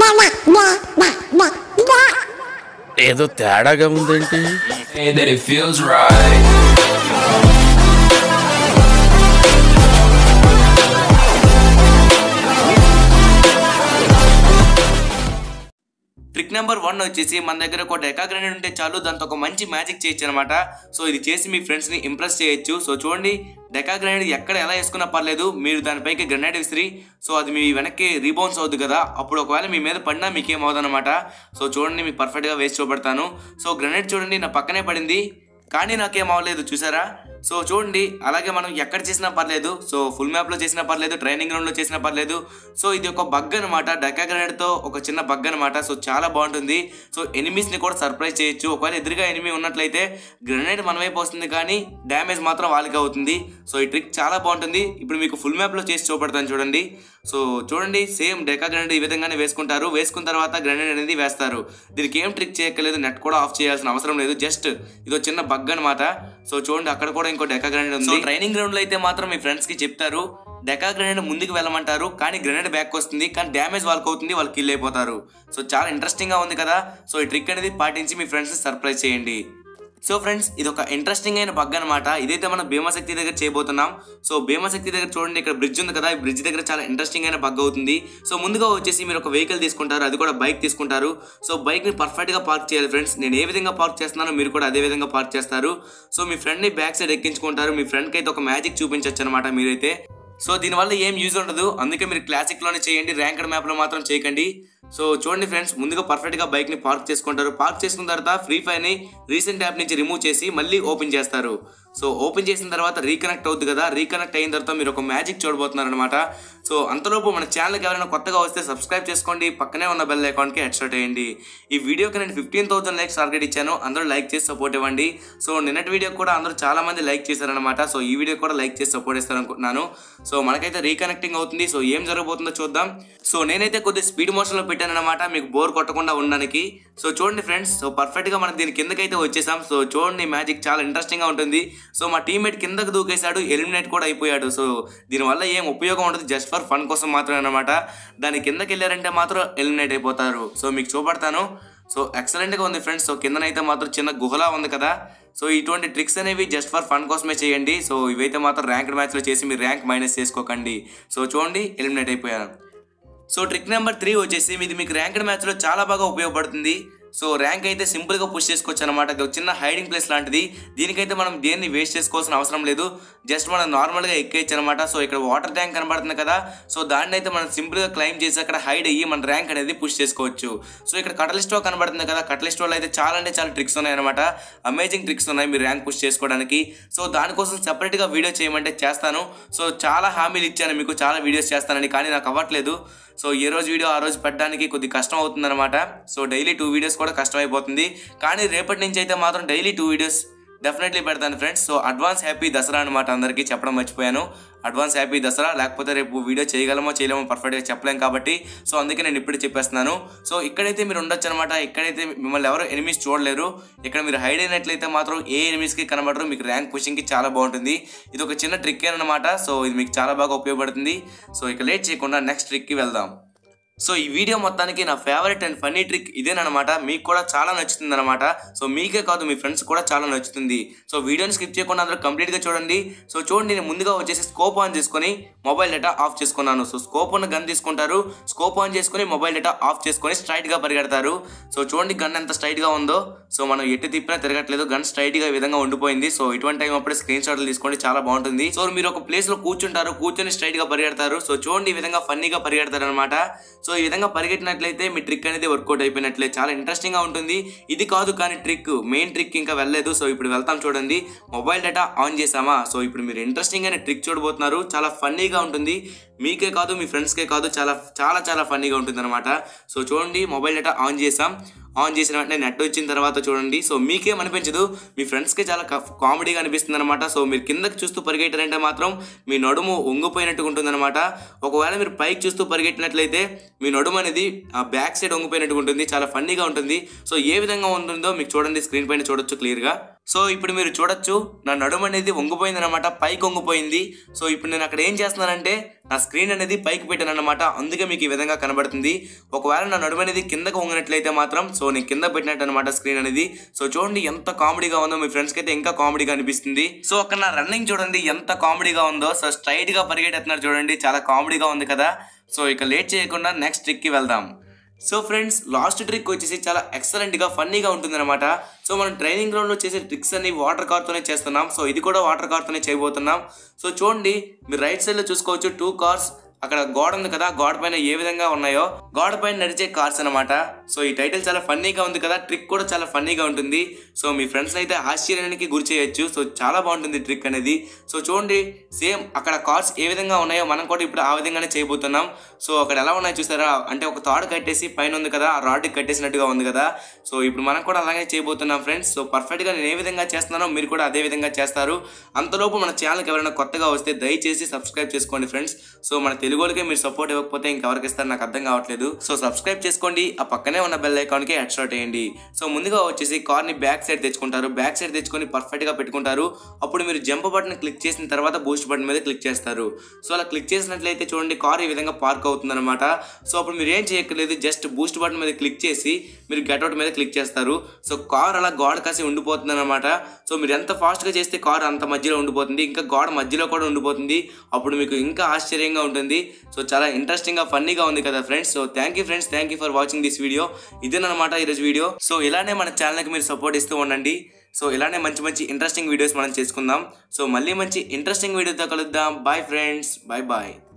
ఏదో తేడాగా ఉందేంటి And that it feels right. Trick number one వచ్చేసి మన దగ్గర ఒక డెకా గ్రెనేడ్ ఉంటే చాలు దాంతో ఒక మంచి మ్యాజిక్ చేయొచ్చు అనమాట సో ఇది చేసి మీ ఫ్రెండ్స్ని ఇంప్రెస్ చేయొచ్చు సో చూడండి డెకా గ్రెనేడ్ ఎక్కడ ఎలా వేసుకున్నా పర్లేదు మీరు దానిపైకి గ్రెనేడ్ విసిరి సో అది మీ వెనక్కి రీబౌన్స్ అవుద్ది కదా అప్పుడు ఒకవేళ మీ మీద పడినా మీకేం అనమాట సో చూడండి మీకు పర్ఫెక్ట్గా వేసి చూపెడతాను సో గ్రెనేడ్ చూడండి నా పక్కనే పడింది కానీ నాకేం అవ్వలేదు చూసారా సో చూడండి అలాగే మనం ఎక్కడ చేసినా పర్లేదు సో ఫుల్ మ్యాప్లో చేసినా పర్లేదు ట్రైనింగ్ గ్రౌండ్లో చేసినా పర్లేదు సో ఇది ఒక బగ్ అనమాట డక్కా గ్రెనేడ్తో ఒక చిన్న బగ్ అనమాట సో చాలా బాగుంటుంది సో ఎనిమీస్ని కూడా సర్ప్రైజ్ చేయొచ్చు ఒకవేళ ఎదురుగా ఎనిమీ ఉన్నట్లయితే గ్రెనేడ్ మన వైపు వస్తుంది కానీ డ్యామేజ్ మాత్రం వాళ్ళకి అవుతుంది సో ఈ ట్రిక్ చాలా బాగుంటుంది ఇప్పుడు మీకు ఫుల్ మ్యాప్లో చేసి చూపెడతాను చూడండి సో చూడండి సేమ్ డెకా గ్రెనేడ్ ఈ విధంగానే వేసుకుంటారు వేసుకున్న తర్వాత గ్రెనేడ్ అనేది వేస్తారు దీనికి ఏం ట్రిక్ చేయక్కర్లేదు నెట్ కూడా ఆఫ్ చేయాల్సిన అవసరం లేదు జస్ట్ ఇదో చిన్న బగ్ అనమాట సో చూడండి అక్కడ కూడా ఇంకో డెకా గ్రెనేడ్ ఉంది ట్రైనింగ్ గ్రౌండ్ లో అయితే మాత్రం మీ ఫ్రెండ్స్ కి చెప్తారు డెకా గ్రెనేడ్ ముందుకు వెళ్ళమంటారు కానీ గ్రెనేడ్ బ్యాక్ వస్తుంది కానీ డ్యామేజ్ వాళ్ళకి అవుతుంది వాళ్ళు కిల్ అయిపోతారు సో చాలా ఇంట్రెస్టింగ్ గా ఉంది కదా సో ఈ ట్రిక్ అనేది పాటించి మీ ఫ్రెండ్స్ ని సర్ప్రైజ్ చేయండి సో ఫ్రెండ్స్ ఇది ఒక ఇంట్రెస్టింగ్ అయిన బగ్ అనమాట ఇదైతే మనం భీమశక్తి దగ్గర చేయబోతున్నాం సో భీమశక్తి దగ్గర చూడండి ఇక్కడ బ్రిడ్జ్ ఉంది కదా ఈ బ్రిడ్జ్ దగ్గర చాలా ఇంట్రెస్టింగ్ అయిన బగ్ అవుతుంది సో ముందుగా వచ్చేసి మీరు ఒక వెహికల్ తీసుకుంటారు అది కూడా బైక్ తీసుకుంటారు సో బైక్ ని పర్ఫెక్ట్ గా పార్క్ చేయాలి ఫ్రెండ్స్ నేను ఏ విధంగా పార్క్ చేస్తున్నానో మీరు కూడా అదే విధంగా పార్క్ చేస్తారు సో మీ ఫ్రెండ్ ని బ్యాక్ సైడ్ ఎక్కించుకుంటారు మీ ఫ్రెండ్ కి అయితే ఒక మ్యాజిక్ చూపించవచ్చు అనమాట మీరైతే సో దీనివల్ల ఏం యూజ్ ఉండదు అందుకే మీరు క్లాసిక్ లోనే చేయండి ర్యాంకడ్ మ్యాప్ లో మాత్రం చేయకండి సో చూడండి ఫ్రెండ్స్ ముందుగా పర్ఫెక్ట్ గా బైక్ ని పార్క్ చేసుకుంటారు పార్క్ చేసుకున్న తర్వాత ఫ్రీ ఫైర్ ని రీసెంట్ యాప్ నుంచి రిమూవ్ చేసి మళ్ళీ ఓపెన్ చేస్తారు సో ఓపెన్ చేసిన తర్వాత రీకనెక్ట్ అవుతుంది కదా రీకనెక్ట్ అయిన తర్వాత మీరు ఒక మ్యాజిక్ చూడబోతున్నారు అనమాట సో అంతలోపు మన ఛానల్కి ఎవరైనా కొత్తగా వస్తే సబ్స్క్రైబ్ చేసుకోండి పక్కనే ఉన్న బెల్ అకౌంట్కి హెడ్షాట్ వేయండి ఈ వీడియోకి నేను ఫిఫ్టీన్ థౌసండ్ లైక్స్ టార్గెట్ ఇచ్చాను అందరూ లైక్ చేసి సపోర్ట్ ఇవ్వండి సో నిన్నటి వీడియో కూడా అందరూ చాలా మంది లైక్ చేశారనమాట సో ఈ వీడియో కూడా లైక్ చేసి సపోర్ట్ ఇస్తారనుకుంటున్నాను సో మనకైతే రీకనెక్టింగ్ అవుతుంది సో ఏం జరగబోతుందో చూద్దాం సో నేనైతే కొద్దిగా స్పీడ్ మోషన్లో పెట్టాను అనమాట మీకు బోర్ కొట్టకుండా ఉండడానికి సో చూడండి ఫ్రెండ్స్ సో పర్ఫెక్ట్గా మనం దీని కిందకైతే వచ్చేసాం సో చూడండి మ్యాజిక్ చాలా ఇంట్రెస్టింగ్గా ఉంటుంది సో మా టీమ్మేట్ కిందకు దూకేశాడు ఎలిమినేట్ కూడా అయిపోయాడు సో దీనివల్ల ఏం ఉపయోగం ఉండదు జస్ట్ ఫర్ ఫన్ కోసం మాత్రమే అనమాట దాని కిందకి వెళ్ళారంటే మాత్రం ఎలిమినేట్ అయిపోతారు సో మీకు చూపడతాను సో ఎక్సలెంట్గా ఉంది ఫ్రెండ్స్ సో కిందనైతే మాత్రం చిన్న గుహలా ఉంది కదా సో ఇటువంటి ట్రిక్స్ అనేవి జస్ట్ ఫర్ ఫన్ కోసమే చేయండి సో ఇవైతే మాత్రం ర్యాంక్డ్ మ్యాచ్లో చేసి మీరు ర్యాంక్ మైనస్ చేసుకోకండి సో చూడండి ఎలిమినేట్ అయిపోయారు సో ట్రిక్ నెంబర్ త్రీ వచ్చేసి ఇది మీకు ర్యాంక్డ్ మ్యాచ్లో చాలా బాగా ఉపయోగపడుతుంది సో ర్యాంక్ అయితే సింపుల్గా పుష్ చేసుకోవచ్చు అనమాట ఇది ఒక చిన్న హైడింగ్ ప్లేస్ లాంటిది దీనికైతే మనం దేన్ని వేస్ట్ చేసుకోవాల్సిన అవసరం లేదు జస్ట్ మనం నార్మల్గా ఎక్కేయచ్చు అనమాట సో ఇక్కడ వాటర్ ట్యాంక్ కనబడుతుంది కదా సో దాన్ని అయితే మనం సింపుల్గా క్లైమ్ చేసి అక్కడ హైడ్ అయ్యి మన ర్యాంక్ అనేది పుష్ చేసుకోవచ్చు సో ఇక్కడ కటలిస్టో కనబడుతుంది కదా కటలిస్టోలో అయితే చాలా అంటే చాలా ట్రిక్స్ ఉన్నాయన్నమాట అమేజింగ్ ట్రిక్స్ ఉన్నాయి మీరు ర్యాంక్ పుష్ చేసుకోవడానికి సో దానికోసం సెపరేట్గా వీడియో చేయమంటే చేస్తాను సో చాలా హామీలు ఇచ్చాను మీకు చాలా వీడియోస్ చేస్తానని కానీ నాకు అవ్వట్లేదు సో ఏ రోజు వీడియో ఆ రోజు పెట్టడానికి కొద్ది కష్టం అవుతుందన్నమాట సో డైలీ టూ వీడియోస్ కూడా కష్టం అయిపోతుంది కానీ రేపటి నుంచి అయితే మాత్రం డైలీ టూ వీడియోస్ డెఫినెట్లీ పెడతాను friends so advance happy Dasara అనమాట అందరికీ చెప్పడం మర్చిపోయాను అడ్వాన్స్ హ్యాపీ దసరా లేకపోతే రేపు వీడియో చేయగలమో చేయలేమో పర్ఫెక్ట్గా చెప్పలేం కాబట్టి సో అందుకే నేను ఇప్పుడే చెప్పేస్తున్నాను సో ఇక్కడైతే మీరు ఉండొచ్చు అనమాట ఇక్కడైతే మిమ్మల్ని ఎవరు ఎనిమిస్ చూడలేరు ఇక్కడ మీరు హైడ్ అయినట్లయితే మాత్రం ఏ ఎనిమిస్కి కనబడరు మీకు ర్యాంక్ పుషింగ్కి చాలా బాగుంటుంది ఇది ఒక చిన్న ట్రిక్ అనమాట సో ఇది మీకు చాలా బాగా ఉపయోగపడుతుంది సో ఇక లేట్ చేయకుండా నెక్స్ట్ ట్రిక్కి వెళ్దాం సో ఈ వీడియో మొత్తానికి నా ఫేవరెట్ అండ్ ఫన్నీ ట్రిక్ ఇదేనమాట మీకు కూడా చాలా నచ్చుతుంది అనమాట సో మీకే కాదు మీ ఫ్రెండ్స్ కూడా చాలా నచ్చుతుంది సో వీడియోని స్కిప్ చేయకుండా అందరూ కంప్లీట్గా చూడండి సో చూడండి నేను ముందుగా వచ్చేసి స్కోప్ ఆన్ చేసుకొని మొబైల్ డేటా ఆఫ్ చేసుకున్నాను సో స్కోప్ ఉన్న గన్ తీసుకుంటారు స్కోప్ ఆన్ చేసుకొని మొబైల్ డేటా ఆఫ్ చేసుకొని స్ట్రైట్గా పరిగెడతారు సో చూడండి గన్ ఎంత స్ట్రైట్గా ఉందో సో మనం ఎట్టి తిప్పినా తిరగట్లేదు గన్ స్ట్రైట్గా ఈ విధంగా ఉండిపోయింది సో ఇటువంటి టైం అప్పుడే స్క్రీన్ షాట్లు తీసుకోండి చాలా బాగుంటుంది సో మీరు ఒక ప్లేస్లో కూర్చుంటారు కూర్చొని స్ట్రైట్గా పరిగెడతారు సో చూడండి ఈ విధంగా ఫన్నీగా పరిగెడతారు అనమాట సో ఈ విధంగా పరిగెట్టినట్లయితే మీ ట్రిక్ అనేది వర్కౌట్ అయిపోయినట్లే చాలా ఇంట్రెస్టింగ్ గా ఉంటుంది ఇది కాదు కానీ ట్రిక్ మెయిన్ ట్రిక్ ఇంకా వెళ్ళలేదు సో ఇప్పుడు వెళ్తాం చూడండి మొబైల్ డేటా ఆన్ చేసామా సో ఇప్పుడు మీరు ఇంట్రెస్టింగ్ అయిన ట్రిక్ చూడబోతున్నారు చాలా ఫన్నీగా ఉంటుంది మీకే కాదు మీ ఫ్రెండ్స్కే కాదు చాలా చాలా చాలా ఫన్నీగా ఉంటుంది అనమాట సో చూడండి మొబైల్ డేటా ఆన్ చేసాం ఆన్ చేసిన వెంటనే నెట్ వచ్చిన తర్వాత చూడండి సో మీకేం అనిపించదు మీ ఫ్రెండ్స్కి చాలా కామెడీగా అనిపిస్తుంది అనమాట సో మీరు కిందకి చూస్తూ పరిగెట్టారంటే మాత్రం మీ నడుము వంగిపోయినట్టుగా ఉంటుంది అనమాట ఒకవేళ మీరు పైకి చూస్తూ పరిగెట్టినట్లయితే మీ నడుము అనేది ఆ బ్యాక్ సైడ్ వంగిపోయినట్టుగా ఉంటుంది చాలా ఫన్నీగా ఉంటుంది సో ఏ విధంగా ఉంటుందో మీకు చూడండి స్క్రీన్ పైన చూడొచ్చు క్లియర్గా సో ఇప్పుడు మీరు చూడొచ్చు నా నడుము అనేది వంగిపోయింది అనమాట పైకి వంగిపోయింది సో ఇప్పుడు నేను అక్కడ ఏం చేస్తున్నానంటే నా స్క్రీన్ అనేది పైకి పెట్టాను అనమాట అందుకే మీకు ఈ విధంగా కనబడుతుంది ఒకవేళ నా నడుము అనేది కిందకు వంగినట్లయితే మాత్రం సో నేను కింద పెట్టినట్టు అనమాట స్క్రీన్ అనేది సో చూడండి ఎంత కామెడీగా ఉందో మీ ఫ్రెండ్స్కి అయితే ఇంకా కామెడీగా అనిపిస్తుంది సో అక్కడ నా రన్నింగ్ చూడండి ఎంత కామెడీగా ఉందో సో స్ట్రైట్ గా పరిగెట్టేస్తున్నారు చూడండి చాలా కామెడీగా ఉంది కదా సో ఇక లేట్ చేయకుండా నెక్స్ట్ ట్రిక్కి వెళ్దాం సో ఫ్రెండ్స్ లాస్ట్ ట్రిక్ వచ్చేసి చాలా ఎక్సలెంట్గా ఫన్నీగా ఉంటుందన్నమాట సో మనం ట్రైనింగ్ గ్రౌండ్లో చేసే ట్రిక్స్ అన్ని వాటర్ కార్తోనే చేస్తున్నాం సో ఇది కూడా వాటర్ కార్తోనే చేయబోతున్నాం సో చూడండి మీరు రైట్ సైడ్లో చూసుకోవచ్చు టూ కార్స్ అక్కడ గోడ ఉంది కదా గోడ పైన ఏ విధంగా ఉన్నాయో గోడ పైన నడిచే కార్స్ అనమాట సో ఈ టైటిల్ చాలా ఫన్నీగా ఉంది కదా ట్రిక్ కూడా చాలా ఫన్నీగా ఉంటుంది సో మీ ఫ్రెండ్స్ అయితే ఆశ్చర్యానికి గురి చేయొచ్చు సో చాలా బాగుంటుంది ట్రిక్ అనేది సో చూడండి సేమ్ అక్కడ కార్స్ ఏ విధంగా ఉన్నాయో మనం కూడా ఇప్పుడు ఆ విధంగానే చేయబోతున్నాం సో అక్కడ ఎలా ఉన్నాయో చూసారా అంటే ఒక తాడు కట్టేసి పైన ఉంది కదా ఆ రాడ్కి కట్టేసినట్టుగా ఉంది కదా సో ఇప్పుడు మనం కూడా అలాగే చేయబోతున్నాం ఫ్రెండ్స్ సో పర్ఫెక్ట్గా నేను ఏ విధంగా చేస్తున్నానో మీరు కూడా అదే విధంగా చేస్తారు అంతలోపు మన ఛానల్కి ఎవరైనా కొత్తగా వస్తే దయచేసి సబ్స్క్రైబ్ చేసుకోండి ఫ్రెండ్స్ సో మన తెలుగు వాళ్ళకే మీరు సపోర్ట్ ఇవ్వకపోతే ఇంకెవరికి ఇస్తారు నాకు అర్థం కావట్లేదు సో సబ్స్క్రైబ్ చేసుకోండి ఆ పక్కనే ఉన్న బెల్ ఐకాన్కి హెడ్ షాట్ వేయండి సో ముందుగా వచ్చేసి కార్ని బ్యాక్ సైడ్ తెచ్చుకుంటారు బ్యాక్ సైడ్ తెచ్చుకొని పర్ఫెక్ట్గా పెట్టుకుంటారు అప్పుడు మీరు జంప్ బటన్ క్లిక్ చేసిన తర్వాత బూస్ట్ బటన్ మీద క్లిక్ చేస్తారు సో అలా క్లిక్ చేసినట్లయితే చూడండి కార్ ఈ విధంగా పార్క్ అవుతుంది అనమాట సో అప్పుడు మీరు ఏం చేయక్కర్లేదు జస్ట్ బూస్ట్ బటన్ మీద క్లిక్ చేసి మీరు గెట్అవుట్ మీద క్లిక్ చేస్తారు సో కార్ అలా గోడ కాసి ఉండిపోతుంది అనమాట సో మీరు ఎంత ఫాస్ట్గా చేస్తే కార్ అంత మధ్యలో ఉండిపోతుంది ఇంకా గోడ మధ్యలో కూడా ఉండిపోతుంది అప్పుడు మీకు ఇంకా ఆశ్చర్యంగా ఉంటుంది సో చాలా ఇంట్రెస్టింగ్గా ఫన్నీగా ఉంది కదా friends so thank you friends thank you for watching this video ఇదేనమాట ఈరోజు వీడియో సో ఇలానే మన ఛానల్కి మీరు సపోర్ట్ ఇస్తూ ఉండండి సో ఇలానే మంచి మంచి ఇంట్రెస్టింగ్ వీడియోస్ మనం చేసుకుందాం సో మళ్ళీ మంచి ఇంట్రెస్టింగ్ వీడియోతో కలుద్దాం బాయ్ ఫ్రెండ్స్ బాయ్ బాయ్